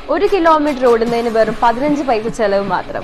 ഒരു കിലോമീറ്റർ ഓടുന്നതിന് വെറും പതിനഞ്ച് പൈസ ചെലവ് മാത്രം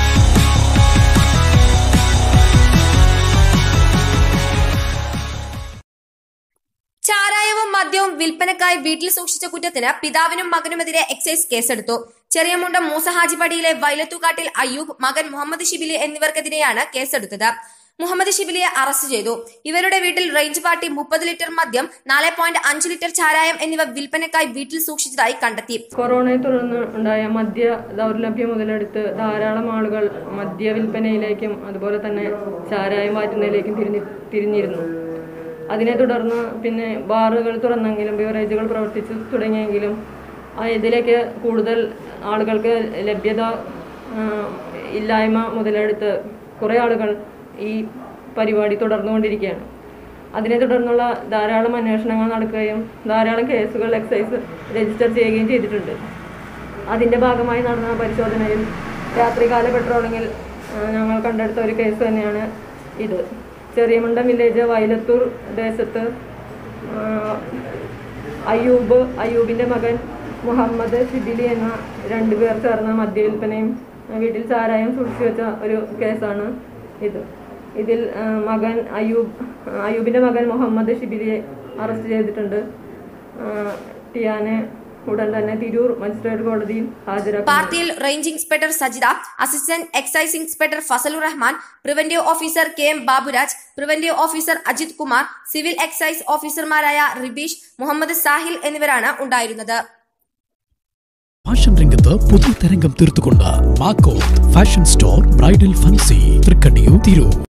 ചാരായവും മദ്യവും വിൽപ്പനക്കായി വീട്ടിൽ സൂക്ഷിച്ച കുറ്റത്തിന് പിതാവിനും മകനുമെതിരെ എക്സൈസ് കേസെടുത്തു ചെറിയമുണ്ടം മൂസഹാജിപ്പടിയിലെ വൈലത്തുകാട്ടിൽ അയ്യൂബ് മകൻ മുഹമ്മദ് ഷിബിലി എന്നിവർക്കെതിരെയാണ് കേസെടുത്തത് മുഹമ്മദ് ഷിബിലിയെ അറസ്റ്റ് ചെയ്തു ഇവരുടെ വീട്ടിൽ റേഞ്ച് പാർട്ടി മുപ്പത് ലിറ്റർ മദ്യം നാല് പോയിന്റ് അഞ്ച് ലിറ്റർ ചാരായം എന്നിവ വിൽപ്പനക്കായി വീട്ടിൽ സൂക്ഷിച്ചതായി കണ്ടെത്തി കൊറോണയെ തുടർന്ന് ഉണ്ടായ മദ്യ ദൗർലഭ്യം മുതലെടുത്ത് ധാരാളം ആളുകൾ മദ്യ വിൽപ്പനയിലേക്കും അതുപോലെ തന്നെ ചാരായം വാറ്റുന്നതിലേക്കും തിരിഞ്ഞി തിരിഞ്ഞിരുന്നു അതിനെ തുടർന്ന് പിന്നെ ബാറുകൾ തുറന്നെങ്കിലും ബിവറേജുകൾ പ്രവർത്തിച്ചു തുടങ്ങിയെങ്കിലും ആ ഇതിലേക്ക് കൂടുതൽ ആളുകൾക്ക് ലഭ്യത ആ, ഇല്ലായ്മ മുതലെടുത്ത് കുറേ ആളുകൾ ഈ പരിപാടി തുടർന്നുകൊണ്ടിരിക്കുകയാണ് അതിനെ തുടർന്നുള്ള ധാരാളം അന്വേഷണങ്ങൾ നടക്കുകയും ധാരാളം കേസുകൾ എക്സൈസ് രജിസ്റ്റർ ചെയ്യുകയും ചെയ്തിട്ടുണ്ട് അതിൻ്റെ ഭാഗമായി നടന്ന പരിശോധനയിൽ രാത്രികാല പെട്രോളിങ്ങിൽ ആ, ഞങ്ങൾ കണ്ടെടുത്ത ഒരു കേസ് തന്നെയാണ് ഇത് ചെറിയമുണ്ടം വില്ലേജ് വയലത്തൂർ ദേശത്ത് ആ, അയ്യൂബ് അയ്യൂബിൻ്റെ മകൻ മുഹമ്മദ് ഷിബിലി എന്ന രണ്ടുപേർ ചേർന്ന മദ്യവിൽപ്പനയും വീട്ടിൽ ചാരായം സൂക്ഷിച്ചു വെച്ച ഒരു കേസാണ് ഇത് ഇതിൽ ആ, മകൻ അയ്യൂബ് അയ്യൂബിൻ്റെ മകൻ മുഹമ്മദ് ഷിബിലിയെ അറസ്റ്റ് ചെയ്തിട്ടുണ്ട് ആ, ടിയാനെ ഉടൻ തന്നെ തിരൂർ മജിസ്ട്രേറ്റ് കോടതിയിൽ ഹാജരാക്കും പാർട്ടിയിൽ range inspector Sajitha assistant excise inspector Fazalur Rahman preventive officer K M Baburaj preventive officer Ajith Kumar civil excise ഓഫീസർമാരായ റിബീഷ് മുഹമ്മദ് സാഹിൽ എന്നിവരാണ് ഉണ്ടായിരുന്നത് ഫാഷൻ രംഗത്ത് പുതിയ തരംഗം തീർത്തുകൊണ്ട് മാക്കോ fashion store bridal fancy Thrikkandiyur Tirur